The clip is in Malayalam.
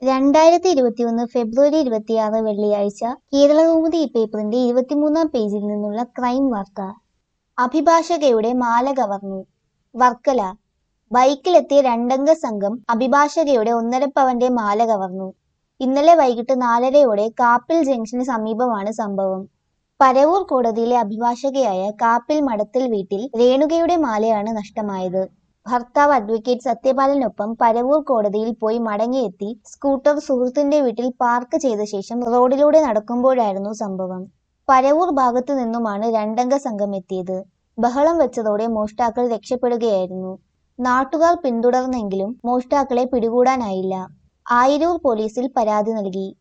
രണ്ടായിരത്തി ഇരുപത്തിയൊന്ന് ഫെബ്രുവരി ഇരുപത്തിയാറ് വെള്ളിയാഴ്ച കേരളകൗമുദി പേപ്പറിന്റെ ഇരുപത്തിമൂന്നാം പേജിൽ നിന്നുള്ള ക്രൈം വാർത്ത അഭിഭാഷകയുടെ മാല കവർന്നു വർക്കല ബൈക്കിലെത്തിയ രണ്ടംഗ സംഘം അഭിഭാഷകയുടെ ഒന്നരപ്പവന്റെ മാല കവർന്നു ഇന്നലെ വൈകിട്ട് നാലരയോടെ കാപ്പിൽ ജംഗ്ഷന് സമീപമാണ് സംഭവം പരവൂർ കോടതിയിലെ അഭിഭാഷകയായ കാപ്പിൽ മടത്തിൽ വീട്ടിൽ രേണുകയുടെ മാലയാണ് നഷ്ടമായത് ഭർത്താവ് അഡ്വക്കേറ്റ് സത്യപാലനൊപ്പം പരവൂർ കോടതിയിൽ പോയി മടങ്ങിയെത്തി സ്കൂട്ടർ സുഹൃത്തിന്റെ വീട്ടിൽ പാർക്ക് ചെയ്ത ശേഷം റോഡിലൂടെ നടക്കുമ്പോഴായിരുന്നു സംഭവം പരവൂർ ഭാഗത്തു നിന്നുമാണ് രണ്ടംഗ സംഘം എത്തിയത് ബഹളം വെച്ചതോടെ മോഷ്ടാക്കൾ രക്ഷപ്പെടുകയായിരുന്നു നാട്ടുകാർ പിന്തുടർന്നെങ്കിലും മോഷ്ടാക്കളെ പിടികൂടാനായില്ല ആയിരൂർ പോലീസിൽ പരാതി നൽകി